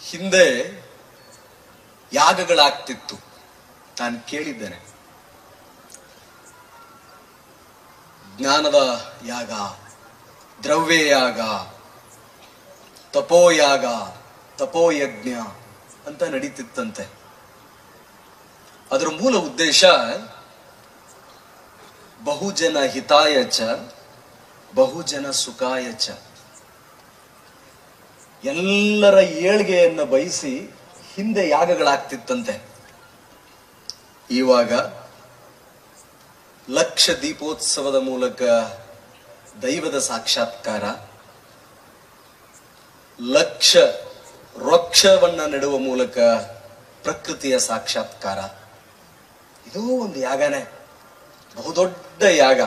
ಹಿಂದೆ ಯಾಗಗಳಾಗ್ತಿತ್ತು ನಾನು ಕೇಳಿದ್ದೇನೆ ಜ್ಞಾನದ ಯಾಗ ದ್ರವ್ಯ ಯಾಗ ತಪೋಯಾಗ ತಪೋಯಜ್ಞ ಅಂತ ನಡೀತಿತ್ತಂತೆ ಅದರ ಮೂಲ ಉದ್ದೇಶ ಬಹುಜನ ಹಿತಾಯ ಚ ಬಹುಜನ ಸುಖಾಯ ಚ ಎಲ್ಲರ ಏಳ್ಗೆಯನ್ನ ಬಯಸಿ ಹಿಂದೆ ಯಾಗಗಳಾಗ್ತಿತ್ತಂತೆ ಇವಾಗ ಲಕ್ಷ ದೀಪೋತ್ಸವದ ಮೂಲಕ ದೈವದ ಸಾಕ್ಷಾತ್ಕಾರ ಲಕ್ಷ ವೃಕ್ಷವನ್ನ ನೆಡುವ ಮೂಲಕ ಪ್ರಕೃತಿಯ ಸಾಕ್ಷಾತ್ಕಾರ ಇದು ಒಂದು ಯಾಗನೇ ಬಹುದೊಡ್ಡ ಯಾಗ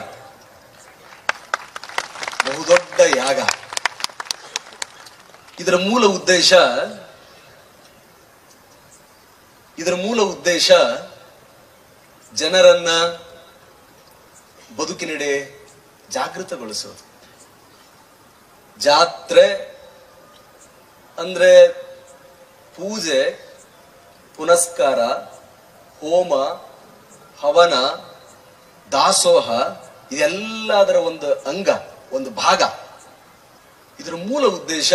ಬಹುದೊಡ್ಡ ಯಾಗ ಇದರ ಮೂಲ ಉದ್ದೇಶ ಇದರ ಮೂಲ ಉದ್ದೇಶ ಜನರನ್ನ ಬದುಕಿನೆಡೆ ಜಾಗೃತಗೊಳಿಸೋದು ಜಾತ್ರೆ ಅಂದ್ರೆ ಪೂಜೆ ಪುನಸ್ಕಾರ ಹೋಮ ಹವನ ದಾಸೋಹ ಇದೆಲ್ಲದರ ಒಂದು ಅಂಗ ಒಂದು ಭಾಗ ಇದರ ಮೂಲ ಉದ್ದೇಶ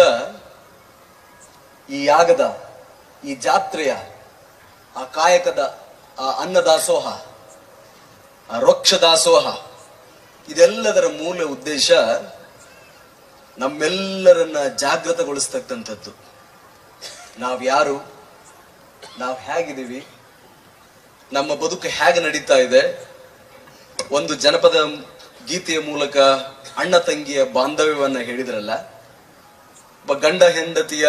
ಈ ಯಾಗದ ಈ ಜಾತ್ರೆಯ ಆ ಕಾಯಕದ ಆ ಅನ್ನದಾಸೋಹ ಆ ವೃಕ್ಷ ದಾಸೋಹ ಇದೆಲ್ಲದರ ಮೂಲ ಉದ್ದೇಶ ನಮ್ಮೆಲ್ಲರನ್ನ ಜಾಗೃತಗೊಳಿಸ್ತಕ್ಕಂಥದ್ದು ನಾವ್ ಯಾರು ನಾವು ಹೇಗಿದ್ದೀವಿ ನಮ್ಮ ಬದುಕು ಹೇಗೆ ನಡೀತಾ ಇದೆ ಒಂದು ಜನಪದ ಗೀತೆಯ ಮೂಲಕ ಅಣ್ಣ ತಂಗಿಯ ಬಾಂಧವ್ಯವನ್ನ ಹೇಳಿದ್ರಲ್ಲ ಒಬ್ಬ ಗಂಡ ಹೆಂಡತಿಯ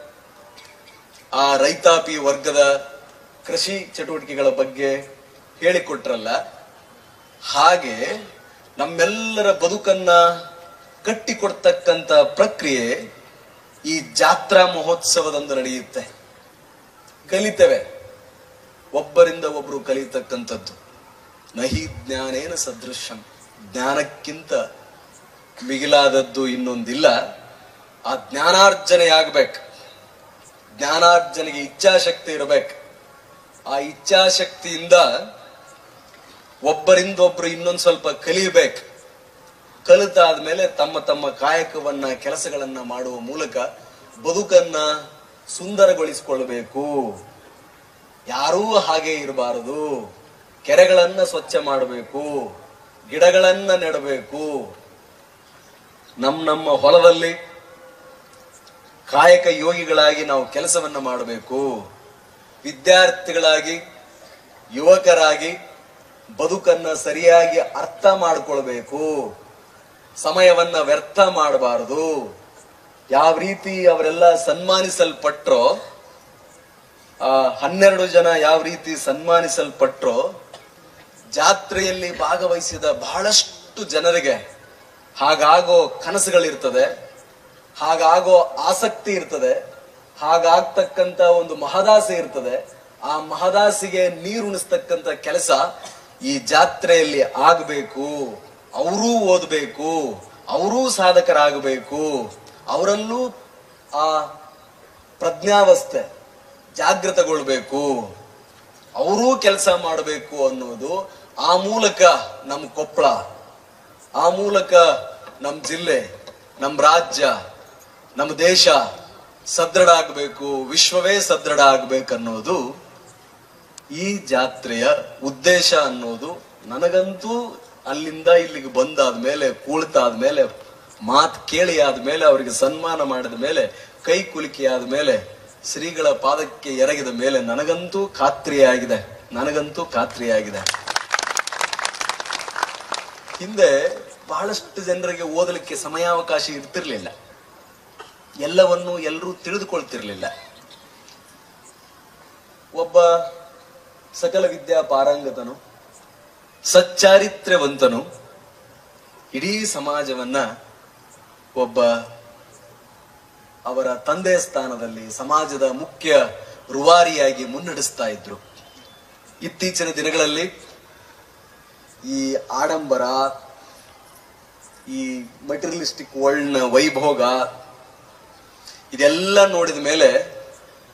ಆ ರೈತಾಪಿ ವರ್ಗದ ಕೃಷಿ ಚಟುವಟಿಕೆಗಳ ಬಗ್ಗೆ ಹೇಳಿಕೊಟ್ರಲ್ಲ ಹಾಗೆ ನಮ್ಮೆಲ್ಲರ ಬದುಕನ್ನ ಕಟ್ಟಿಕೊಡ್ತಕ್ಕಂತ ಪ್ರಕ್ರಿಯೆ ಈ ಜಾತ್ರಾ ಮಹೋತ್ಸವದಂದು ನಡೆಯುತ್ತೆ ಕಲಿತೇವೆ ಒಬ್ಬರಿಂದ ಒಬ್ರು ಕಲಿತಕ್ಕಂಥದ್ದು ನಹಿ ಜ್ಞಾನೇನ ಸದೃಶಂ ಜ್ಞಾನಕ್ಕಿಂತ ಮಿಗಿಲಾದದ್ದು ಇನ್ನೊಂದಿಲ್ಲ ಆ ಜ್ಞಾನಾರ್ಜನೆ ಆಗ್ಬೇಕು ಜ್ಞಾನಾರ್ಜನೆಗೆ ಇಚ್ಛಾಶಕ್ತಿ ಇರಬೇಕು ಆ ಇಚ್ಛಾಶಕ್ತಿಯಿಂದ ಒಬ್ಬರಿಂದ ಒಬ್ರು ಇನ್ನೊಂದ್ ಸ್ವಲ್ಪ ಕಲಿಬೇಕು ಕಲಿತಾದ್ಮೇಲೆ ತಮ್ಮ ತಮ್ಮ ಕಾಯಕವನ್ನ ಕೆಲಸಗಳನ್ನ ಮಾಡುವ ಮೂಲಕ ಬದುಕನ್ನ ಸುಂದರಗೊಳಿಸಿಕೊಳ್ಬೇಕು ಯಾರೂ ಹಾಗೆ ಇರಬಾರದು ಕೆರೆಗಳನ್ನ ಸ್ವಚ್ಛ ಮಾಡಬೇಕು ಗಿಡಗಳನ್ನ ನೆಡಬೇಕು ನಮ್ಮ ನಮ್ಮ ಹೊಲದಲ್ಲಿ ಕಾಯಕ ಯೋಗಿಗಳಾಗಿ ನಾವು ಕೆಲಸವನ್ನ ಮಾಡಬೇಕು ವಿದ್ಯಾರ್ಥಿಗಳಾಗಿ ಯುವಕರಾಗಿ ಬದುಕನ್ನ ಸರಿಯಾಗಿ ಅರ್ಥ ಮಾಡ್ಕೊಳ್ಬೇಕು ಸಮಯವನ್ನ ವ್ಯರ್ಥ ಮಾಡಬಾರದು ಯಾವ ರೀತಿ ಅವರೆಲ್ಲ ಸನ್ಮಾನಿಸಲ್ಪಟ್ರೋ ಆ ಹನ್ನೆರಡು ಜನ ಯಾವ ರೀತಿ ಸನ್ಮಾನಿಸಲ್ಪಟ್ರೋ ಜಾತ್ರೆಯಲ್ಲಿ ಭಾಗವಹಿಸಿದ ಬಹಳಷ್ಟು ಜನರಿಗೆ ಹಾಗಾಗೋ ಕನಸುಗಳಿರ್ತದೆ ಹಾಗಾಗೋ ಆಸಕ್ತಿ ಇರ್ತದೆ ಹಾಗಾಗ್ತಕ್ಕಂತ ಒಂದು ಮಹದಾಸೆ ಇರ್ತದೆ ಆ ಮಹದಾಸಿಗೆ ನೀರುಣಿಸ್ತಕ್ಕಂತ ಕೆಲಸ ಈ ಜಾತ್ರೆಯಲ್ಲಿ ಆಗಬೇಕು ಅವರೂ ಓದಬೇಕು ಅವರೂ ಸಾಧಕರಾಗಬೇಕು ಅವರಲ್ಲೂ ಆ ಪ್ರಜ್ಞಾವಸ್ಥೆ ಜಾಗೃತಗೊಳ್ಬೇಕು ಅವರೂ ಕೆಲಸ ಮಾಡಬೇಕು ಅನ್ನೋದು ಆ ಮೂಲಕ ನಮ್ಮ ಕೊಪ್ಪಳ ಆ ಮೂಲಕ ನಮ್ಮ ಜಿಲ್ಲೆ ನಮ್ಮ ರಾಜ್ಯ ನಮ್ಮ ದೇಶ ಸದೃಢ ಆಗಬೇಕು ವಿಶ್ವವೇ ಸದೃಢ ಆಗ್ಬೇಕನ್ನೋದು ಈ ಜಾತ್ರೆಯ ಉದ್ದೇಶ ಅನ್ನೋದು ನನಗಂತೂ ಅಲ್ಲಿಂದ ಇಲ್ಲಿಗೆ ಬಂದಾದ್ಮೇಲೆ ಕೂಳ್ತಾದ್ಮೇಲೆ ಮಾತ್ ಕೇಳಿ ಆದ್ಮೇಲೆ ಅವರಿಗೆ ಸನ್ಮಾನ ಮಾಡಿದ ಮೇಲೆ ಕೈ ಕುಲುಕಿ ಆದ್ಮೇಲೆ ಶ್ರೀಗಳ ಪಾದಕ್ಕೆ ಎರಗಿದ ಮೇಲೆ ನನಗಂತೂ ಖಾತ್ರಿಯಾಗಿದೆ ನನಗಂತೂ ಖಾತ್ರಿಯಾಗಿದೆ ಹಿಂದೆ ಬಹಳಷ್ಟು ಜನರಿಗೆ ಓದಲಿಕ್ಕೆ ಸಮಯಾವಕಾಶ ಇರ್ತಿರ್ಲಿಲ್ಲ ಎಲ್ಲವನ್ನು ಎಲ್ಲರೂ ತಿಳಿದುಕೊಳ್ತಿರ್ಲಿಲ್ಲ ಒಬ್ಬ ಸಕಲ ವಿದ್ಯಾ ಪಾರಂಗತನು ಸಚ್ಚಾರಿತ್ರ್ಯವಂತನು ಇಡೀ ಸಮಾಜವನ್ನ ಒಬ್ಬ ಅವರ ತಂದೆಯ ಸ್ಥಾನದಲ್ಲಿ ಸಮಾಜದ ಮುಖ್ಯ ರೂವಾರಿಯಾಗಿ ಮುನ್ನಡೆಸ್ತಾ ಇದ್ರು ಇತ್ತೀಚಿನ ದಿನಗಳಲ್ಲಿ ಈ ಆಡಂಬರ ಈ ಮಟೀರಿಯಲಿಸ್ಟಿಕ್ ವರ್ಲ್ಡ್ನ ವೈಭೋಗ ಇದೆಲ್ಲ ನೋಡಿದ ಮೇಲೆ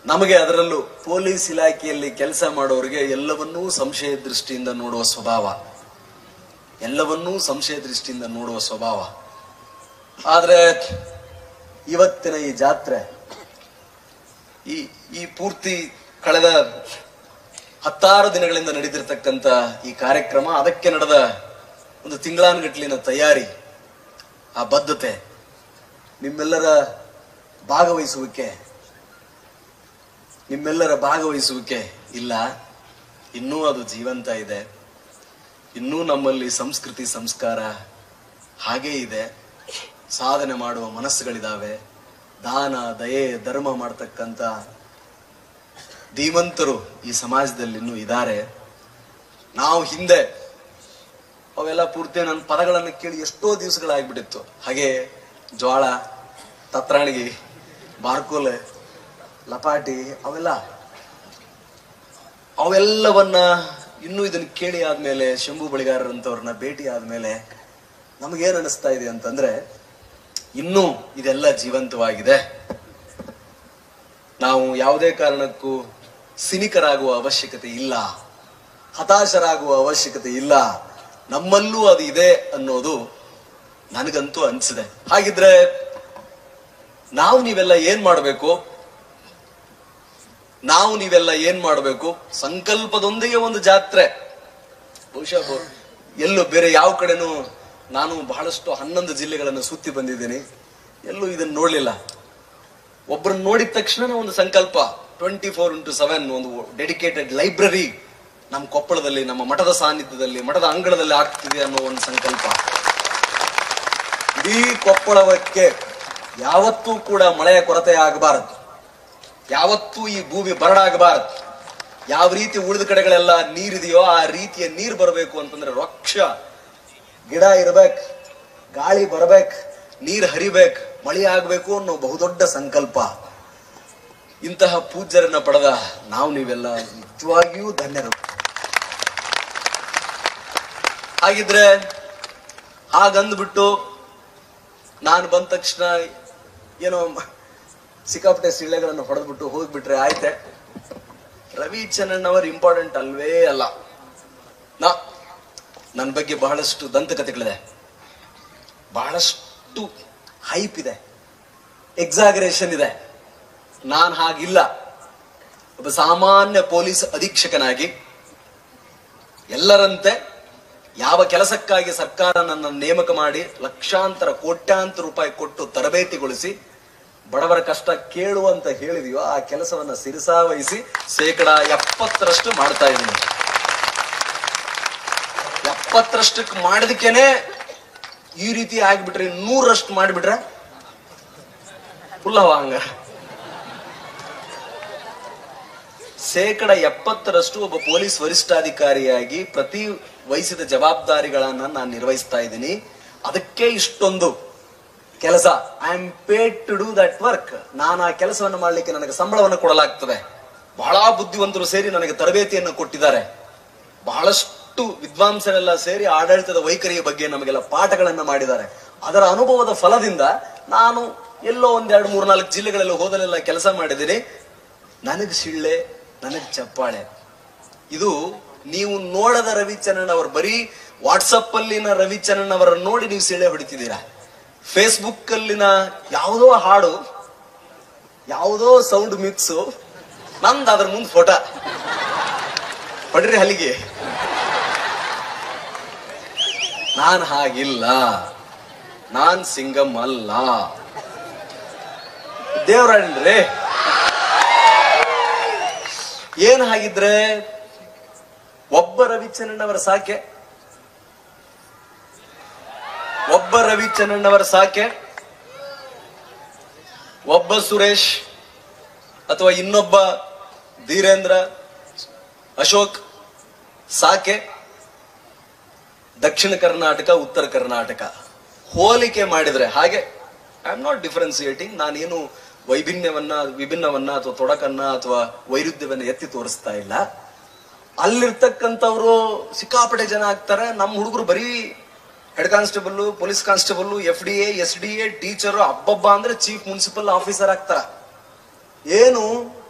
ನಮಗೆ ಅದರಲ್ಲೂ ಪೊಲೀಸ್ ಇಲಾಖೆಯಲ್ಲಿ ಕೆಲಸ ಮಾಡೋರಿಗೆ ಎಲ್ಲವನ್ನೂ ಸಂಶಯ ದೃಷ್ಟಿಯಿಂದ ನೋಡುವ ಸ್ವಭಾವ ಎಲ್ಲವನ್ನೂ ಸಂಶಯ ದೃಷ್ಟಿಯಿಂದ ನೋಡುವ ಸ್ವಭಾವ ಆದ್ರೆ ಇವತ್ತಿನ ಈ ಜಾತ್ರೆ ಈ ಈ ಪೂರ್ತಿ ಕಳೆದ ಹತ್ತಾರು ದಿನಗಳಿಂದ ನಡೆದಿರ್ತಕ್ಕಂಥ ಈ ಕಾರ್ಯಕ್ರಮ ಅದಕ್ಕೆ ನಡೆದ ಒಂದು ತಿಂಗಳಾನುಗಟ್ಲಿನ ತಯಾರಿ ಆ ಬದ್ಧತೆ ನಿಮ್ಮೆಲ್ಲರ ಭಾಗವಹಿಸುವಿಕೆ ನಿಮ್ಮೆಲ್ಲರ ಭಾಗವಹಿಸುವಿಕೆ ಇಲ್ಲ ಇನ್ನೂ ಅದು ಜೀವಂತ ಇದೆ ಇನ್ನೂ ನಮ್ಮಲ್ಲಿ ಸಂಸ್ಕೃತಿ ಸಂಸ್ಕಾರ ಹಾಗೇ ಇದೆ ಸಾಧನೆ ಮಾಡುವ ಮನಸ್ಸುಗಳಿದಾವೆ ದಾನ ದಯೆ ಧರ್ಮ ಮಾಡ್ತಕ್ಕಂಥ ಧೀಮಂತರು ಈ ಸಮಾಜದಲ್ಲಿ ಇನ್ನೂ ಇದ್ದಾರೆ ನಾವು ಹಿಂದೆ ಅವೆಲ್ಲ ಪೂರ್ತಿ ನನ್ನ ಪದಗಳನ್ನು ಕೇಳಿ ಎಷ್ಟೋ ದಿವಸಗಳಾಗ್ಬಿಟ್ಟಿತ್ತು ಹಾಗೆ ಜ್ವಾಳ ತತ್ರಾಣಿಗೆ ಬಾರ್ಕೋಲೆ ಲಪಾಟಿ ಅವೆಲ್ಲ ಅವೆಲ್ಲವನ್ನ ಇನ್ನೂ ಇದನ್ನ ಕೇಳಿ ಆದ್ಮೇಲೆ ಶಂಭು ಬಳಿಗಾರರಂತವ್ರನ್ನ ಭೇಟಿ ಆದ್ಮೇಲೆ ನಮಗೇನ್ ಅನಿಸ್ತಾ ಇದೆ ಅಂತಂದ್ರೆ ಇನ್ನೂ ಇದೆಲ್ಲ ಜೀವಂತವಾಗಿದೆ ನಾವು ಯಾವುದೇ ಕಾರಣಕ್ಕೂ ಸಿನಿಕರಾಗುವ ಅವಶ್ಯಕತೆ ಇಲ್ಲ ಹತಾಶರಾಗುವ ಅವಶ್ಯಕತೆ ಇಲ್ಲ ನಮ್ಮಲ್ಲೂ ಅದು ಇದೆ ಅನ್ನೋದು ನನಗಂತೂ ಅನ್ಸಿದೆ ಹಾಗಿದ್ರೆ ನಾವು ನೀವೆಲ್ಲ ಏನ್ ಮಾಡಬೇಕು ನಾವು ನೀವೆಲ್ಲ ಏನ್ ಮಾಡಬೇಕು ಸಂಕಲ್ಪದೊಂದಿಗೆ ಒಂದು ಜಾತ್ರೆ ಬಹುಶಃ ಬ- ಎಲ್ಲೂ ಬೇರೆ ಯಾವ ಕಡೆನೂ ನಾನು ಬಹಳಷ್ಟು ಹನ್ನೊಂದು ಜಿಲ್ಲೆಗಳನ್ನು ಸುತ್ತಿ ಬಂದಿದ್ದೀನಿ ಎಲ್ಲೂ ಇದನ್ನ ನೋಡ್ಲಿಲ್ಲ ಒಬ್ಬರನ್ನ ನೋಡಿದ ತಕ್ಷಣ ಒಂದು ಸಂಕಲ್ಪ ಟ್ವೆಂಟಿ ಫೋರ್ ಇಂಟು ಸೆವೆನ್ ಒಂದು ಡೆಡಿಕೇಟೆಡ್ ಲೈಬ್ರರಿ ನಮ್ಮ ಕೊಪ್ಪಳದಲ್ಲಿ ನಮ್ಮ ಮಠದ ಸಾನ್ನಿಧ್ಯದಲ್ಲಿ ಮಠದ ಅಂಗಳದಲ್ಲಿ ಆಗ್ತಿದೆ ಅನ್ನೋ ಒಂದು ಸಂಕಲ್ಪ ಇಡೀ ಕೊಪ್ಪಳಕ್ಕೆ ಯಾವತ್ತೂ ಕೂಡ ಮಳೆಯ ಕೊರತೆ ಆಗಬಾರದು ಯಾವತ್ತೂ ಈ ಭೂಮಿ ಬರಡಾಗಬಾರದು ಯಾವ ರೀತಿ ಉಳಿದ ಕಡೆಗಳೆಲ್ಲ ನೀರಿದೆಯೋ ಆ ರೀತಿಯ ನೀರು ಬರಬೇಕು ಅಂತಂದ್ರೆ ವೃಕ್ಷ ಗಿಡ ಇರ್ಬೇಕು ಗಾಳಿ ಬರ್ಬೇಕು ನೀರು ಹರಿಬೇಕು ಮಳೆ ಆಗ್ಬೇಕು ಅನ್ನೋ ಬಹುದೊಡ್ಡ ಸಂಕಲ್ಪ ಇಂತಹ ಪೂಜ್ಯರನ್ನ ಪಡೆದ ನಾವು ನೀವೆಲ್ಲ ನಿಜವಾಗಿಯೂ ಧನ್ಯರು ಹಾಗಿದ್ರೆ ಹಾಗಂದ್ಬಿಟ್ಟು ನಾನು ಬಂದ ತಕ್ಷಣ ಏನೋ ಮ- ಸಿಕ್ಕಾಪಟ್ಟೆ ಸಿಳ್ಳೆಗಳನ್ನು ಹೊಡೆದ್ಬಿಟ್ಟು ಹೋಗ್ಬಿಟ್ರೆ ಆಯ್ತೆ ರವಿ ಚರಣ್ ಅವರ್ ಇಂಪಾರ್ಟೆಂಟ್ ಅಲ್ವೇ ಅಲ್ಲ ನಾ ನನ್ನ ಬಗ್ಗೆ ಬಹಳಷ್ಟು ದಂತಕಥೆಗಳಿದೆ ಬಹಳಷ್ಟು ಹೈಪ್ ಇದೆ ಎಕ್ಸಾಗರೇಷನ್ ಇದೆ ನಾನು ಹಾಗಿಲ್ಲ ಒಬ್ಬ ಸಾಮಾನ್ಯ ಪೊಲೀಸ್ ಅಧೀಕ್ಷಕನಾಗಿ ಎಲ್ಲರಂತೆ ಯಾವ ಕೆಲಸಕ್ಕಾಗಿ ಸರ್ಕಾರ ನನ್ನ ನೇಮಕ ಮಾಡಿ ಲಕ್ಷಾಂತರ ಕೋಟ್ಯಾಂತರ ರೂಪಾಯಿ ಕೊಟ್ಟು ತರಬೇತಿಗೊಳಿಸಿ ಬಡವರ ಕಷ್ಟ ಕೇಳು ಅಂತ ಹೇಳಿದೆಯೋ ಆ ಕೆಲಸವನ್ನ ಸಿರಸಾವಹಿಸಿ ಶೇಕಡ ಎಪ್ಪತ್ತರಷ್ಟು ಮಾಡ್ತಾ ಇದ್ದೀನಿ ಎಪ್ಪತ್ತರಷ್ಟಕ್ಕೆ ಮಾಡಿದಕ್ಕೇನೆ ಈ ರೀತಿ ಆಗ್ಬಿಟ್ರೆ ನೂರಷ್ಟು ಮಾಡಿಬಿಟ್ರೆ ಫುಲ್ಲವ ಹಂಗ ಶೇಕಡ ಎಪ್ಪತ್ತರಷ್ಟು ಒಬ್ಬ ಪೊಲೀಸ್ ವರಿಷ್ಠಾಧಿಕಾರಿಯಾಗಿ ಪ್ರತಿ ವಹಿಸಿದ ಜವಾಬ್ದಾರಿಗಳನ್ನ ನಾನು ನಿರ್ವಹಿಸ್ತಾ ಇದ್ದೀನಿ ಅದಕ್ಕೆ ಇಷ್ಟೊಂದು ಕೆಲಸ I am paid to do that work ನಾನು ಆ ಕೆಲಸವನ್ನು ಮಾಡಲಿಕ್ಕೆ ನನಗೆ ಸಂಬಳವನ್ನು ಕೊಡಲಾಗ್ತದೆ ಬಹಳ ಬುದ್ಧಿವಂತರು ಸೇರಿ ನನಗೆ ತರಬೇತಿಯನ್ನು ಕೊಟ್ಟಿದ್ದಾರೆ ಬಹಳಷ್ಟು ವಿದ್ವಾಂಸರೆಲ್ಲ ಸೇರಿ ಆಡಳಿತದ ವೈಖರಿಯ ಬಗ್ಗೆ ನಮಗೆಲ್ಲ ಪಾಠಗಳನ್ನ ಮಾಡಿದ್ದಾರೆ ಅದರ ಅನುಭವದ ಫಲದಿಂದ ನಾನು ಎಲ್ಲೋ ಒಂದೆರಡು ಮೂರ್ನಾಲ್ಕು ಜಿಲ್ಲೆಗಳಲ್ಲಿ ಹೋದಲೆಲ್ಲ ಕೆಲಸ ಮಾಡಿದ್ದೀನಿ ನನಗೆ ಸಿಳ್ಳೆ ನನಗೆ ಚಪ್ಪಾಳೆ ಇದು ನೀವು ನೋಡದ ರವಿಚರಣ್ ಅವರು ಬರೀ ವಾಟ್ಸಪ್ ಅಲ್ಲಿನ ರವಿಚರಣ್ ಅವರನ್ನು ನೋಡಿ ನೀವು ಸಿಳ್ಳೆ ಹೊಡಿತಿದ್ದೀರಾ ಫೇಸ್ಬುಕ್ ಅಲ್ಲಿನ ಯಾವುದೋ ಹಾಡು ಯಾವುದೋ ಸೌಂಡ್ ಮಿಕ್ಸು ನಂದು ಅದ್ರ ಮುಂದೆ ಫೋಟೋ ಹೊಡ್ರಿ ಹಲಿಗೆ ನಾನ್ ಹಾಗಿಲ್ಲ ನಾನ್ ಸಿಂಗಮ್ ಅಲ್ಲ ದೇವರಾಡ್ರಿ ಏನ್ ಹಾಗಿದ್ರೆ ಒಬ್ಬ ರವಿಚಂದ್ರನ್ ಅವರ ಸಾಕೆ ಒಬ್ಬ ರವಿಚಂದ್ರನ್ ಅವರ ಸಾಕೆ ಒಬ್ಬ ಸುರೇಶ್ ಅಥವಾ ಇನ್ನೊಬ್ಬ ಧೀರೇಂದ್ರ ಅಶೋಕ್ ಸಾಕೆ ದಕ್ಷಿಣ ಕರ್ನಾಟಕ ಉತ್ತರ ಕರ್ನಾಟಕ ಹೋಲಿಕೆ ಮಾಡಿದ್ರೆ ಹಾಗೆ ಐ ಆಮ್ ನಾಟ್ ಡಿಫರೆನ್ಸಿಯೇಟಿಂಗ್ ನಾನೇನು ವೈಭಿನ್ಯವನ್ನ ವಿಭಿನ್ನವನ್ನ ಅಥವಾ ತೊಡಕನ್ನ ಅಥವಾ ವೈರುಧ್ಯವನ್ನ ಎತ್ತಿ ತೋರಿಸ್ತಾ ಇಲ್ಲ ಅಲ್ಲಿರ್ತಕ್ಕಂಥವ್ರು ಸಿಕ್ಕಾಪಟ್ಟೆ ಜನ ಆಗ್ತಾರೆ ನಮ್ಮ ಹುಡುಗರು ಬರೀ head constable police constable F D A S D A teacher ಹಬ್ಬಬ್ಬ ಅಂದ್ರೆ ಚೀಫ್ ಮುನ್ಸಿಪಲ್ ಆಫೀಸರ್ ಆಗ್ತಾರ ಏನು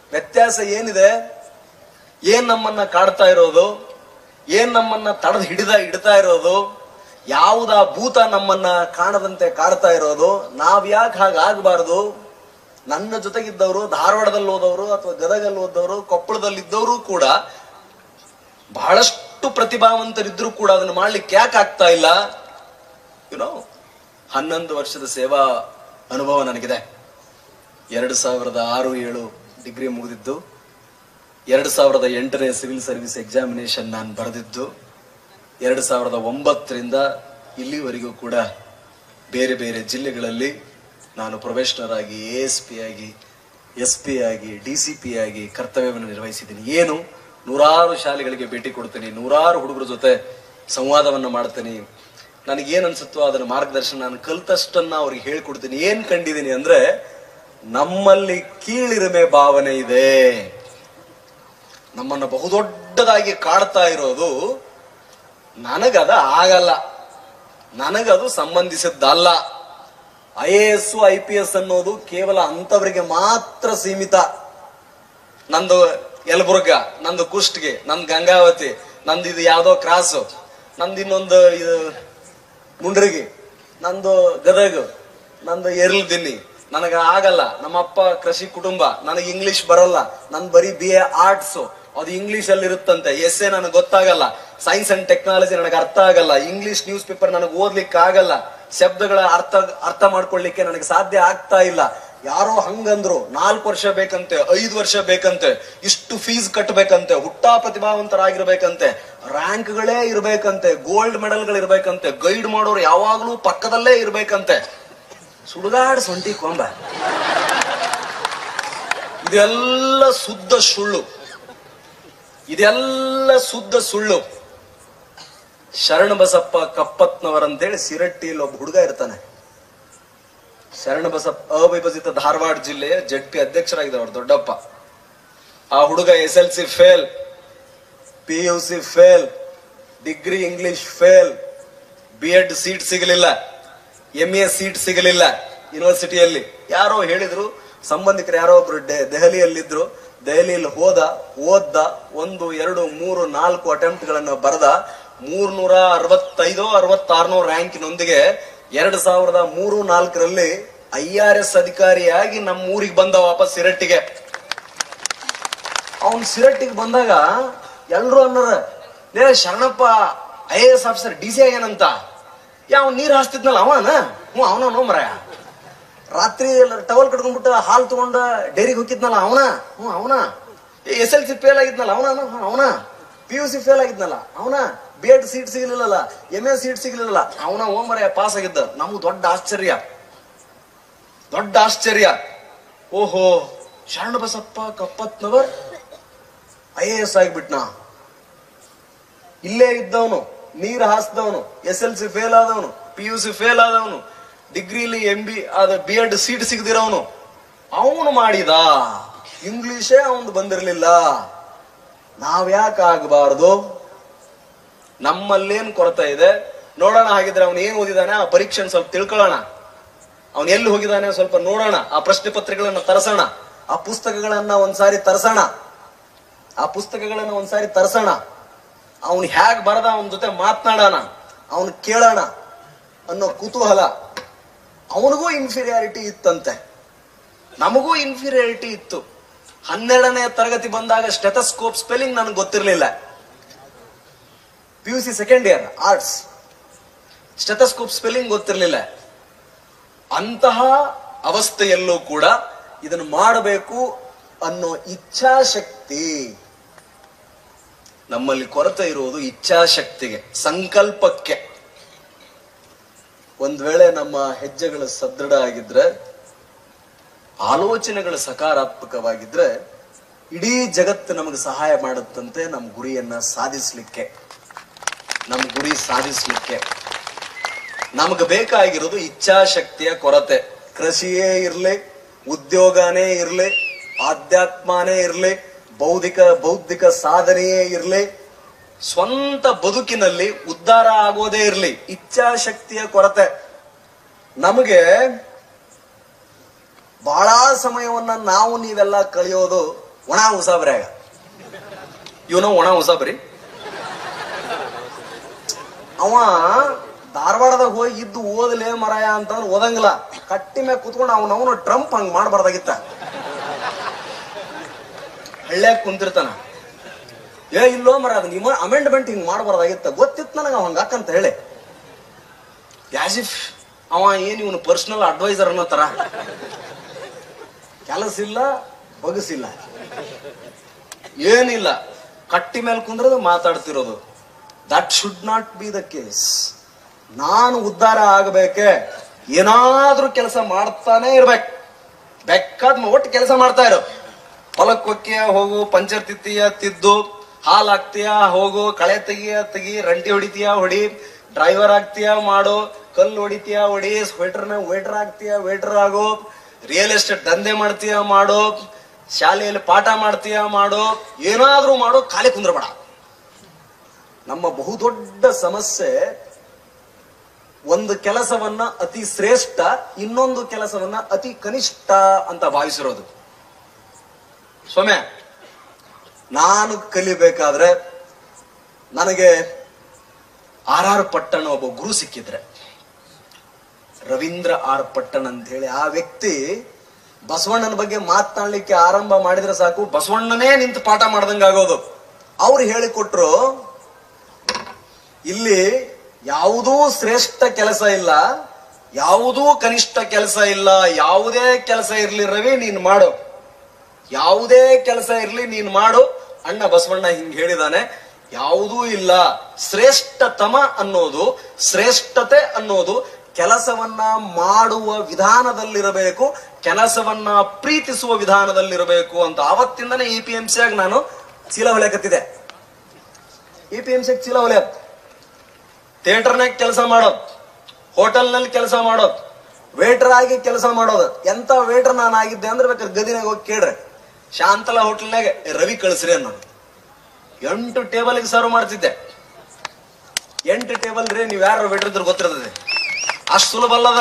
ವ್ಯತ್ಯಾಸ ಏನಿದೆ ಏನ್ ನಮ್ಮನ್ನ ಕಾಡ್ತಾ ಇರೋದು ಏನ್ ನಮ್ಮನ್ನ ತಡೆದು ಹಿಡಿದ ಹಿಡ್ತಾ ಇರೋದು ಯಾವುದ ಭೂತ ನಮ್ಮನ್ನ ಕಾಣದಂತೆ ಕಾಡ್ತಾ ಇರೋದು ನಾವ್ ಯಾಕೆ ಹಾಗಾಗಬಾರದು ನನ್ನ ಜೊತೆಗಿದ್ದವರು ಧಾರವಾಡದಲ್ಲಿ ಹೋದವರು ಅಥವಾ ಗದಗಲ್ಲಿ ಓದವರು ಕೊಪ್ಪಳದಲ್ಲಿದ್ದವರು ಕೂಡ ಬಹಳಷ್ಟು ಪ್ರತಿಭಾವಂತರಿದ್ರು ಕೂಡ ಅದನ್ನ ಮಾಡ್ಲಿಕ್ಕೆ ಯಾಕೆ ಆಗ್ತಾ ಇಲ್ಲ ಯುನೋ ಹನ್ನೊಂದು ವರ್ಷದ ಸೇವಾ ಅನುಭವ ನನಗಿದೆ ಎರಡು ಸಾವಿರದ ಆರು ಏಳು ಡಿಗ್ರಿ ಮುಗಿದಿದ್ದು ಎರಡು ಸಾವಿರದ ಎಂಟನೇ ಸಿವಿಲ್ ಸರ್ವಿಸ್ ಎಕ್ಸಾಮಿನೇಷನ್ ನಾನು ಬರೆದಿದ್ದು ಎರಡು ಸಾವಿರದ ಒಂಬತ್ತರಿಂದ ಇಲ್ಲಿವರೆಗೂ ಕೂಡ ಬೇರೆ ಬೇರೆ ಜಿಲ್ಲೆಗಳಲ್ಲಿ ನಾನು ಪ್ರೊಫೆಷನರ್ ಆಗಿ ಎ ಎಸ್ ಪಿ ಆಗಿ ಎಸ್ ಪಿ ಆಗಿ ಡಿ ಸಿ ಪಿ ಆಗಿ ಕರ್ತವ್ಯವನ್ನು ನಿರ್ವಹಿಸಿದ್ದೀನಿ ಏನು ನೂರಾರು ಶಾಲೆಗಳಿಗೆ ಭೇಟಿ ಕೊಡ್ತೀನಿ ನೂರಾರು ಹುಡುಗರ ಜೊತೆ ಸಂವಾದವನ್ನು ಮಾಡ್ತೀನಿ ನನಗೇನ್ ಅನ್ಸುತ್ತೋ ಅದನ್ನ ಮಾರ್ಗದರ್ಶನ ನಾನು ಕಲ್ತಷ್ಟನ್ನ ಅವ್ರಿಗೆ ಹೇಳ್ಕೊಡ್ತೀನಿ ಏನ್ ಕಂಡಿದ್ದೀನಿ ಅಂದ್ರೆ ನಮ್ಮಲ್ಲಿ ಕೀಳಿರಿಮೆ ಭಾವನೆ ಇದೆ ನಮ್ಮನ್ನ ಬಹುದೊಡ್ಡದಾಗಿ ಕಾಡ್ತಾ ಇರೋದು ನನಗದ ಆಗಲ್ಲ ನನಗದು ಸಂಬಂಧಿಸಿದ್ದಲ್ಲ I A S I P S ಅನ್ನೋದು ಕೇವಲ ಅಂತವರಿಗೆ ಮಾತ್ರ ಸೀಮಿತ ನಂದು ಯಲಬುರ್ಗ ನಂದು ಕುಷ್ಟಗಿ ನಂದು ಗಂಗಾವತಿ ನಂದು ಇದು ಯಾವ್ದೋ ಕ್ರಾಸು ನಂದು ಇನ್ನೊಂದು ಇದು ಮುಂಡ್ರಿಗಿ ನಂದು ಗದಗ ನಂದು ಎರ್ಲ್ ದಿನ್ನಿ ನನಗ ಆಗಲ್ಲ ನಮ್ಮಪ್ಪ ಕೃಷಿ ಕುಟುಂಬ ನನಗೆ ಇಂಗ್ಲಿಷ್ ಬರಲ್ಲ ನನ್ ಬರೀ ಬಿ ಎ ಆರ್ಟ್ಸ್ ಅದು ಇಂಗ್ಲಿಷ್ ಅಲ್ಲಿ ಇರುತ್ತಂತೆ ಎಸ್ ಎ ನನಗೆ ಗೊತ್ತಾಗಲ್ಲ ಸೈನ್ಸ್ ಅಂಡ್ ಟೆಕ್ನಾಲಜಿ ನನಗೆ ಅರ್ಥ ಆಗಲ್ಲ ಇಂಗ್ಲಿಷ್ ನ್ಯೂಸ್ ಪೇಪರ್ ನನಗೆ ಓದ್ಲಿಕ್ಕೆ ಆಗಲ್ಲ ಶಬ್ದಗಳ ಅರ್ಥ ಅರ್ಥ ಮಾಡ್ಕೊಳ್ಳಿಕ್ಕೆ ನನಗೆ ಸಾಧ್ಯ ಆಗ್ತಾ ಇಲ್ಲ ಯಾರೋ ಹಂಗಂದ್ರು ನಾಲ್ಕು ವರ್ಷ ಬೇಕಂತೆ ಐದು ವರ್ಷ ಬೇಕಂತೆ ಇಷ್ಟು ಫೀಸ್ ಕಟ್ಟಬೇಕಂತೆ ಹುಟ್ಟಾ ಪ್ರತಿಭಾವಂತರಾಗಿರ್ಬೇಕಂತೆ ರ್ಯಾಂಕ್ಗಳೇ ಇರ್ಬೇಕಂತೆ ಗೋಲ್ಡ್ ಮೆಡಲ್ಗಳು ಇರ್ಬೇಕಂತೆ ಗೈಡ್ ಮಾಡೋರು ಯಾವಾಗ್ಲೂ ಪಕ್ಕದಲ್ಲೇ ಇರ್ಬೇಕಂತೆ ಸುಡುಗಾಡ್ ಸೊಂಟಿ ಕೊಂಬ ಇದೆಲ್ಲ ಶುದ್ಧ ಸುಳ್ಳು ಇದೆಲ್ಲ ಶುದ್ಧ ಸುಳ್ಳು ಶರಣ ಬಸಪ್ಪ ಕಪ್ಪತ್ನವರಂತೇಳಿ ಸಿರಟ್ಟಿಯಲ್ಲಿ ಒಬ್ಬ ಹುಡುಗ ಇರ್ತಾನೆ ಶರಣ ಬಸಪ್ಪ ಅವಿಭಜಿತ ಧಾರವಾಡ ಜಿಲ್ಲೆಯ ಜಡ್ ಪಿ ಅಧ್ಯಕ್ಷರಾಗಿದ್ದಾರೆ ಅವ್ರ ದೊಡ್ಡಪ್ಪ ಆ ಹುಡುಗ S L C fail P U C fail degree English fail B Ed seat ಸಿಗಲಿಲ್ಲ ಎಂ ಎ ಸೀಟ್ ಸಿಗಲಿಲ್ಲ ಯೂನಿವರ್ಸಿಟಿಯಲ್ಲಿ ಯಾರೋ ಹೇಳಿದ್ರು ಸಂಬಂಧಿಕರು ಯಾರೋ ಒಬ್ರು ಡೆ- ದೆಹಲಿಯಲ್ಲಿದ್ರು ದೆಹಲಿಯಲ್ಲಿ ಹೋದ ಓದ್ದ ಒಂದು ಎರಡು ಮೂರು ನಾಲ್ಕು ಅಟೆಂಪ್ಟ್ ಗಳನ್ನ ಬರೆದ ಮೂರ್ನೂರ ಅರವತ್ತೈದೋ ಅರವತ್ತಾರನೋ ರ್ಯಾಂಕಿನೊಂದಿಗೆ ಎರಡ್ ಸಾವಿರದ ಮೂರು ನಾಲ್ಕರಲ್ಲಿ ಐ ಆರ್ ಎಸ್ ಅಧಿಕಾರಿಯಾಗಿ ನಮ್ಮ ಊರಿಗೆ ಬಂದ ವಾಪಸ್ ಸಿರಟ್ಟಿಗೆ ಅವನ್ ಸಿರಟ್ಟಿಗೆ ಬಂದಾಗ ಎಲ್ರು ಅನ್ನೋರ ಲೇ Sharanappa I A S officer D C ಆಗ್ಯಾನಂತ ಯಾವ ನೀರ್ ಹಾಸ್ತಿದ್ನಲ್ಲ ಅವನ ಹ್ಞೂ ಅವನ ಮರಯ ರಾತ್ರಿ ಟವಲ್ ಕಟ್ಕೊಂಡ್ಬಿಟ್ಟು ಹಾಲ್ ತಗೊಂಡ ಡೈರಿಗೆ ಹೋಗಿದ್ನಲ್ಲ ಅವನ ಹ್ಞೂ ಅವನ ಎಸ್ ಎಲ್ ಸಿ ಫೇಲ್ ಆಗಿದ್ನಲ್ಲ ಅವನ ಅವನ ಪಿ ಯು ಸಿ ಫೇಲ್ ಆಗಿದ್ನಲ್ಲ ಅವನ ಬಿ ಎಡ್ ಸೀಟ್ ಸಿಗ್ಲಿಲ್ಲಲ್ಲ ಎಂ ಎ ಸೀಟ್ ಸಿಗ್ಲಿಲ್ಲಲ್ಲ ಅವನ ಓಮರಯ ಪಾಸ್ ಆಗಿದ್ದ ನಮ್ಗೆ ದೊಡ್ಡ ಆಶ್ಚರ್ಯ ದೊಡ್ಡ ಆಶ್ಚರ್ಯ ಓಹೋ Sharana Basappa Kappatnavar I A S ಆಗಿಬಿಟ್ನಾ ಇಲ್ಲೇ ಇದ್ದವನು ನೀರು ಹಾಸ್ದವನು ಎಸ್ ಎಲ್ ಸಿ ಫೇಲ್ ಆದವನು ಪಿ ಯು ಸಿ ಫೇಲ್ ಆದವನು ಡಿಗ್ರಿಲಿ ಎಂ ಬಿ ಆದ ಬಿ ಎಡ್ ಸೀಟ್ ಸಿಗದಿರೋನು ಅವನು ಮಾಡಿದ ಇಂಗ್ಲಿಷೇ ಅವನು ಬಂದಿರಲಿಲ್ಲ ನಾವ್ಯಾಕೆ ಆಗಬಾರ್ದು ನಮ್ಮಲ್ಲೇನ್ ಕೊರತೆ ಇದೆ ನೋಡೋಣ ಹಾಗಿದ್ರೆ ಅವನು ಏನ್ ಓದಿದಾನೆ ಆ ಪರೀಕ್ಷೆನ ಸ್ವಲ್ಪ ತಿಳ್ಕೊಳ್ಳೋಣ ಅವನು ಎಲ್ಲಿ ಹೋಗಿದ್ದಾನೆ ಸ್ವಲ್ಪ ನೋಡೋಣ ಆ ಪ್ರಶ್ನೆ ಪತ್ರಿಕೆಗಳನ್ನ ತರಸೋಣ ಆ ಪುಸ್ತಕಗಳನ್ನ ಒಂದ್ಸಾರಿ ತರಸೋಣ ಆ ಪುಸ್ತಕಗಳನ್ನ ಒಂದ್ಸಾರಿ ತರ್ಸೋಣ ಅವನು ಹ್ಯಾಗ್ ಬರದ ಅವನ ಜೊತೆ ಮಾತನಾಡೋಣ ಅವನು ಕೇಳೋಣ ಅನ್ನೋ ಕುತೂಹಲ ಅವನಿಗೂ ಇನ್ಫೀರಿಯಾರಿಟಿ ಇತ್ತಂತೆ ನಮಗೂ ಇನ್ಫೀರಿಯಾರಿಟಿ ಇತ್ತು ಹನ್ನೆರಡನೇ ತರಗತಿ ಬಂದಾಗ ಸ್ಟೆಥಸ್ಕೋಪ್ ಸ್ಪೆಲ್ಲಿಂಗ್ ನನಗೆ ಗೊತ್ತಿರಲಿಲ್ಲ P U C second year arts stethoscope spelling ಗೊತ್ತಿರಲಿಲ್ಲ ಅಂತಹ ಅವಸ್ಥೆಯಲ್ಲೂ ಕೂಡ ಇದನ್ನು ಮಾಡಬೇಕು ಅನ್ನೋ ಇಚ್ಛಾಶಕ್ತಿ ನಮ್ಮಲ್ಲಿ ಕೊರತೆ ಇರುವುದು ಇಚ್ಛಾಶಕ್ತಿಗೆ ಸಂಕಲ್ಪಕ್ಕೆ ಒಂದ್ ವೇಳೆ ನಮ್ಮ ಹೆಜ್ಜೆಗಳು ಸದೃಢ ಆಗಿದ್ರೆ ಆಲೋಚನೆಗಳು ಸಕಾರಾತ್ಮಕವಾಗಿದ್ರೆ ಇಡೀ ಜಗತ್ತು ನಮಗೆ ಸಹಾಯ ಮಾಡುತ್ತಂತೆ ನಮ್ಮ ಗುರಿಯನ್ನ ಸಾಧಿಸ್ಲಿಕ್ಕೆ ನಮ್ಮ ಗುರಿ ಸಾಧಿಸ್ಲಿಕ್ಕೆ ನಮಗೆ ಬೇಕಾಗಿರೋದು ಇಚ್ಛಾಶಕ್ತಿಯ ಕೊರತೆ ಕೃಷಿಯೇ ಇರ್ಲಿ ಉದ್ಯೋಗನೇ ಇರ್ಲಿ ಆಧ್ಯಾತ್ಮನೇ ಇರ್ಲಿ ಬೌದ್ಧಿಕ ಬೌದ್ಧಿಕ ಸಾಧನೆಯೇ ಇರ್ಲಿ ಸ್ವಂತ ಬದುಕಿನಲ್ಲಿ ಉದ್ಧಾರ ಆಗೋದೇ ಇರ್ಲಿ ಇಚ್ಛಾಶಕ್ತಿಯ ಕೊರತೆ ನಮಗೆ ಬಹಳ ಸಮಯವನ್ನ ನಾವು ನೀವೆಲ್ಲ ಕಳೆಯೋದು ಒಣ ಉಸಾಬ್ರ್ಯಾಗ ಇವನು ಒಣ ಉಸಾಬ್ರಿ ಅವ ಧಾರವಾಡದಾಗ ಹೋಗಿ ಇದ್ದು ಓದಲೇ ಮರಾಯ ಅಂತಂದ್ರೆ ಓದಂಗಿಲ್ಲ ಕಟ್ಟಿ ಮ್ಯಾಗ ಕುತ್ಕೊಂಡು ಅವನ ಅವನು ಟ್ರಂಪ್ ಹಂಗ್ ಮಾಡಬಾರ್ದಾಗಿತ್ತ ಹಳ್ಳ್ಯಾಗ ಕುಂತಿರ್ತಾನ ಏ ಇಲ್ಲೋ ಮರ ಅದು ನಿಮ್ಮ ಅಮೆಂಡ್ಮೆಂಟ್ ಹಿಂಗ್ ಮಾಡಬಾರ್ದಾಗಿತ್ತ ಗೊತ್ತಿತ್ತು ನನಗೆ ಅವಂಗ ಅಂತ ಹೇಳಿ ಯಾಸ್ ಇಫ್ ಅವ ಏನ್ ಇವನು ಪರ್ಸನಲ್ ಅಡ್ವೈಸರ್ ಅನ್ನೋ ತರ ಕೆಲಸ ಇಲ್ಲ ಬಗಸಿಲ್ಲ ಏನಿಲ್ಲ ಕಟ್ಟಿ ಮೇಲೆ ಕುಂದ್ರದು ಮಾತಾಡ್ತಿರೋದು that should not be the case ನಾನು ಉದ್ಧಾರ ಆಗಬೇಕೆ ಏನಾದ್ರೂ ಕೆಲಸ ಮಾಡ್ತಾನೆ ಇರ್ಬೇಕು ಬೆಕ್ಕಾದ್ ಒಟ್ಟು ಕೆಲಸ ಮಾಡ್ತಾ ಇರೋ ಹೊಲಕ್ಕೆ ಹೊಕ್ಕಿಯ ಹೋಗು ಪಂಚರ್ ತಿತ್ತೀಯ ತಿದ್ದು ಹಾಲ್ ಹಾಕ್ತೀಯ ಹೋಗು ಕಳೆ ತೆಗಿಯ ತೆಗಿ ರಂಟಿ ಹೊಡಿತೀಯ ಹೊಡಿ ಡ್ರೈವರ್ ಆಗ್ತೀಯ ಮಾಡು ಕಲ್ಲು ಹೊಡಿತೀಯ ಹೊಡಿ ಸ್ವೆಟರ್ನ ವೇಟರ್ ಆಗ್ತೀಯ ವೇಟರ್ ಆಗು ರಿಯಲ್ ಎಸ್ಟೇಟ್ ದಂಧೆ ಮಾಡ್ತೀಯ ಮಾಡು ಶಾಲೆಯಲ್ಲಿ ಪಾಠ ಮಾಡ್ತೀಯ ಮಾಡು ಏನಾದ್ರೂ ಮಾಡು ಖಾಲಿ ಕುಂದ್ರಬೇಡ ನಮ್ಮ ಬಹುದೊಡ್ಡ ಸಮಸ್ಯೆ ಒಂದು ಕೆಲಸವನ್ನ ಅತಿ ಶ್ರೇಷ್ಠ ಇನ್ನೊಂದು ಕೆಲಸವನ್ನ ಅತಿ ಕನಿಷ್ಠ ಅಂತ ಭಾವಿಸಿರೋದು ಸೌಮ್ಯ ನಾನು ಕಲಿಬೇಕಾದ್ರೆ ನನಗೆ ಆರ್ ಆರ್ ಪಟ್ಟಣ ಒಬ್ಬ ಗುರು ಸಿಕ್ಕಿದ್ರೆ ರವೀಂದ್ರ ಆರ್ ಪಟ್ಟಣ್ ಅಂತ ಹೇಳಿ ಆ ವ್ಯಕ್ತಿ ಬಸವಣ್ಣನ ಬಗ್ಗೆ ಮಾತನಾಡ್ಲಿಕ್ಕೆ ಆರಂಭ ಮಾಡಿದ್ರೆ ಸಾಕು ಬಸವಣ್ಣನೇ ನಿಂತು ಪಾಠ ಮಾಡ್ದಂಗ ಆಗೋದು ಅವ್ರು ಹೇಳಿಕೊಟ್ರು ಇಲ್ಲಿ ಯಾವುದೂ ಶ್ರೇಷ್ಠ ಕೆಲಸ ಇಲ್ಲ ಯಾವುದೂ ಕನಿಷ್ಠ ಕೆಲಸ ಇಲ್ಲ ಯಾವುದೇ ಕೆಲಸ ಇರ್ಲಿ ರವಿ ನೀನ್ ಮಾಡು ಯಾವುದೇ ಕೆಲಸ ಇರ್ಲಿ ನೀನ್ ಮಾಡು ಅಣ್ಣ ಬಸವಣ್ಣ ಹಿಂಗ್ ಹೇಳಿದಾನೆ ಯಾವುದೂ ಇಲ್ಲ ಶ್ರೇಷ್ಠತಮ ಅನ್ನೋದು ಶ್ರೇಷ್ಠತೆ ಅನ್ನೋದು ಕೆಲಸವನ್ನ ಮಾಡುವ ವಿಧಾನದಲ್ಲಿರಬೇಕು ಕೆಲಸವನ್ನ ಪ್ರೀತಿಸುವ ವಿಧಾನದಲ್ಲಿರಬೇಕು ಅಂತ ಆವತ್ತಿಂದನೇ ಇ ಪಿ ಎಂ ಸಿಯಾಗ ನಾನು ಚೀಲ ಹೊಲೆಕತ್ತಿದೆ ಇ ಪಿ ಎಂ ಸಿಯಾಗ ಚೀಲ ಹೊಲೆ ಥಿಯೇಟರ್ನಾಗ ಕೆಲಸ ಮಾಡೋದು ಹೋಟೆಲ್ನಲ್ಲಿ ಕೆಲಸ ಮಾಡೋದು ವೇಟರ್ ಆಗಿ ಕೆಲಸ ಮಾಡೋದು ಎಂತ ವೇಟರ್ ನಾನು ಆಗಿದ್ದೆ ಅಂದ್ರೆ ಬೇಕಾದ್ರೆ ಗದಿನಾಗ ಹೋಗಿ ಕೇಳ್ರಿ ಶಾಂತಲಾ ಹೋಟೆಲ್ನಾಗ ರವಿ ಕಳಿಸ್ರಿ ಅನ್ನೋದು ಎಂಟು ಟೇಬಲ್ಗೆ ಸರ್ವ್ ಮಾಡ್ತಿದ್ದೆ ಎಂಟು ಟೇಬಲ್ ರೀ ನೀವು ಯಾರು ವೇಟರ್ ಇದ್ರೆ ಗೊತ್ತಿರ್ತದೆ ಅಷ್ಟು ಸುಲಭ ಅಲ್ಲದ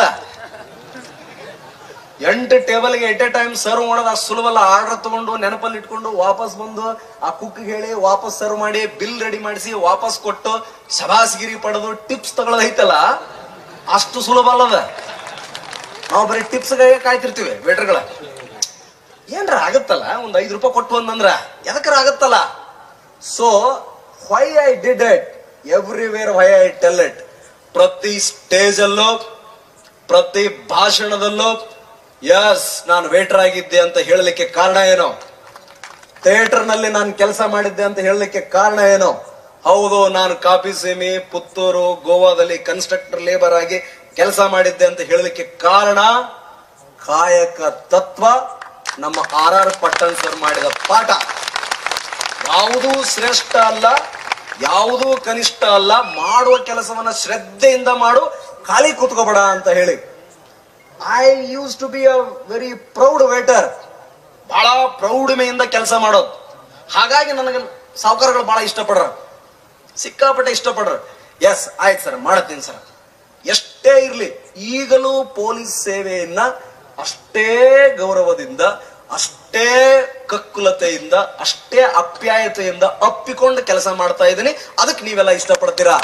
ಎಂಟು ಟೇಬಲ್ಗೆ ಎಟ್ ಎ ಟೈಮ್ ಸರ್ವ್ ಮಾಡೋದು ಅಷ್ಟು ಸುಲಭ ಅಲ್ಲ ಆರ್ಡರ್ ತಗೊಂಡು ನೆನಪಲ್ಲಿ ಇಟ್ಕೊಂಡು ವಾಪಸ್ ಬಂದು ಆ ಕುಕ್ ಹೇಳಿ ವಾಪಸ್ ಸರ್ವ್ ಮಾಡಿ ಬಿಲ್ ರೆಡಿ ಮಾಡಿಸಿ ವಾಪಸ್ ಕೊಟ್ಟು ಶಬಾಸ್ಗಿರಿ ಪಡೆದು ಟಿಪ್ಸ್ ತಗೊಳ್ಳೋದು ಐತಲ್ಲ ಅಷ್ಟು ಸುಲಭ ಅಲ್ಲದ ನಾವು ಬರೀ ಟಿಪ್ಸ್ಗೆ ಕಾಯ್ತಿರ್ತೀವಿ ವೇಟರ್ಗಳ ಏನ್ರ ಆಗತ್ತಲ್ಲ ಒಂದ್ ಐದು ರೂಪಾಯಿ ಕೊಟ್ಟು ಅಂದ್ರ ಎದಕ್ಕರ ಆಗತ್ತಲ್ಲ so why I did it everywhere why I tell it ಪ್ರತಿ ಸ್ಟೇಜ್ ಅಲ್ಲೂ ಪ್ರತಿ ಭಾಷಣದಲ್ಲೂ ಎಸ್ ನಾನು ವೇಟರ್ ಆಗಿದ್ದೆ ಅಂತ ಹೇಳಲಿಕ್ಕೆ ಕಾರಣ ಏನು ಥಿಯೇಟರ್ ನಲ್ಲಿ ನಾನು ಕೆಲಸ ಮಾಡಿದ್ದೆ ಅಂತ ಹೇಳಲಿಕ್ಕೆ ಕಾರಣ ಏನು ಹೌದು ನಾನು ಕಾಪಿ ಸೇಮಿ ಪುತ್ತೂರು ಗೋವಾದಲ್ಲಿ ಕನ್ಸ್ಟ್ರಕ್ಟರ್ ಲೇಬರ್ ಆಗಿ ಕೆಲಸ ಮಾಡಿದ್ದೆ ಅಂತ ಹೇಳಲಿಕ್ಕೆ ಕಾರಣ ಕಾಯಕ ತತ್ವ ನಮ್ಮ ಆರ್ ಆರ್ ಪಟ್ಟಣ್ ಸರ್ ಮಾಡಿದ ಪಾಠ ಯಾವುದೂ ಶ್ರೇಷ್ಠ ಅಲ್ಲ ಯಾವುದೂ ಕನಿಷ್ಠ ಅಲ್ಲ ಮಾಡುವ ಕೆಲಸವನ್ನ ಶ್ರದ್ಧೆಯಿಂದ ಮಾಡು ಖಾಲಿ ಕೂತ್ಕೋಬೇಡ ಅಂತ ಹೇಳಿ I use to be a very proud waiter ಬಹಳ ಪ್ರೌಢಮೆಯಿಂದ ಕೆಲಸ ಮಾಡೋದು ಹಾಗಾಗಿ ನನಗೆ ಸಾವುಕಾರಗಳು ಬಹಳ ಇಷ್ಟಪಡ್ರ ಸಿಕ್ಕಾಪಟ್ಟೆ ಇಷ್ಟಪಡ್ರ ಎಸ್ ಆಯ್ತು ಸರ್ ಮಾಡತ್ತೀನಿ ಸರ್ ಎಷ್ಟೇ ಇರ್ಲಿ ಈಗಲೂ ಪೊಲೀಸ್ ಸೇವೆಯನ್ನ ಅಷ್ಟೇ ಗೌರವದಿಂದ ಅಷ್ಟೇ ಕಕ್ಕುಲತೆಯಿಂದ ಅಷ್ಟೇ ಅಪ್ಯಾಯತೆಯಿಂದ ಅಪ್ಪಿಕೊಂಡು ಕೆಲಸ ಮಾಡ್ತಾ ಇದ್ದೀನಿ ಅದಕ್ಕೆ ನೀವೆಲ್ಲ ಇಷ್ಟಪಡ್ತೀರಾ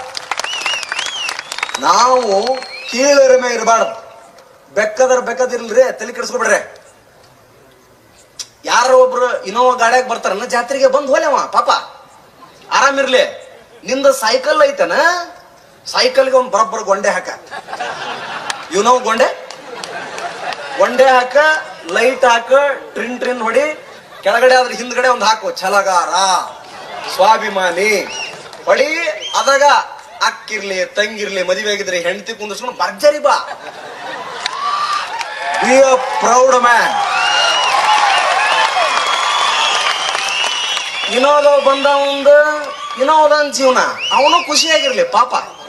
ನಾವು ಕೀಳರಿಮೆ ಇರಬಾರ್ದು ಬೆಕ್ಕದರ ಬೆಕ್ಕದಿರ್ಲ್ರಿ ತಲೆ ಕೆಡಿಸ್ಕೊಬಿಡ್ರಿ ಯಾರೋ ಒಬ್ರು ಇನ್ನೋವಾ ಗಾಡ್ಯಾಗ ಬರ್ತಾರನ್ನ ಜಾತ್ರೆಗೆ ಬಂದ್ ಹೋಲೆವ ಪಾಪ ಆರಾಮಿರ್ಲಿ ನಿಂದ ಸೈಕಲ್ ಐತನ ಸೈಕಲ್ಗೆ ಒಂದ್ ಬರೋಬ್ಬರ ಗೊಂಡೆ ಹಾಕ ಇವ್ ಗೊಂಡೆ ಗೊಂಡೆ ಹಾಕ ಲೈಟ್ ಹಾಕ ಟ್ರಿನ್ ಟ್ರಿನ್ ಹೊಡಿ ಕೆಳಗಡೆ ಆದ್ರೆ ಹಿಂದ್ಗಡೆ ಒಂದ್ ಹಾಕು ಛಲಗಾರ ಸ್ವಾಭಿಮಾನಿ ಹೊಡಿ ಅದಾಗ ಅಕ್ಕಿರ್ಲಿ ತಂಗಿರ್ಲಿ ಮದುವೆ ಆಗಿದ್ರೆ ಹೆಂಡತಿ ಕುಂದಿಸ್ಕೊಂಡು ಭರ್ಜರಿ ಬಾ ಬಿ ಅ ಪ್ರೌಡ್ ಮ್ಯಾನ್ ವಿನೋದ ಬಂದ ಒಂದು ವಿನೋದನ್ ಜೀವನ ಅವನು ಖುಷಿಯಾಗಿರ್ಲಿ ಪಾಪ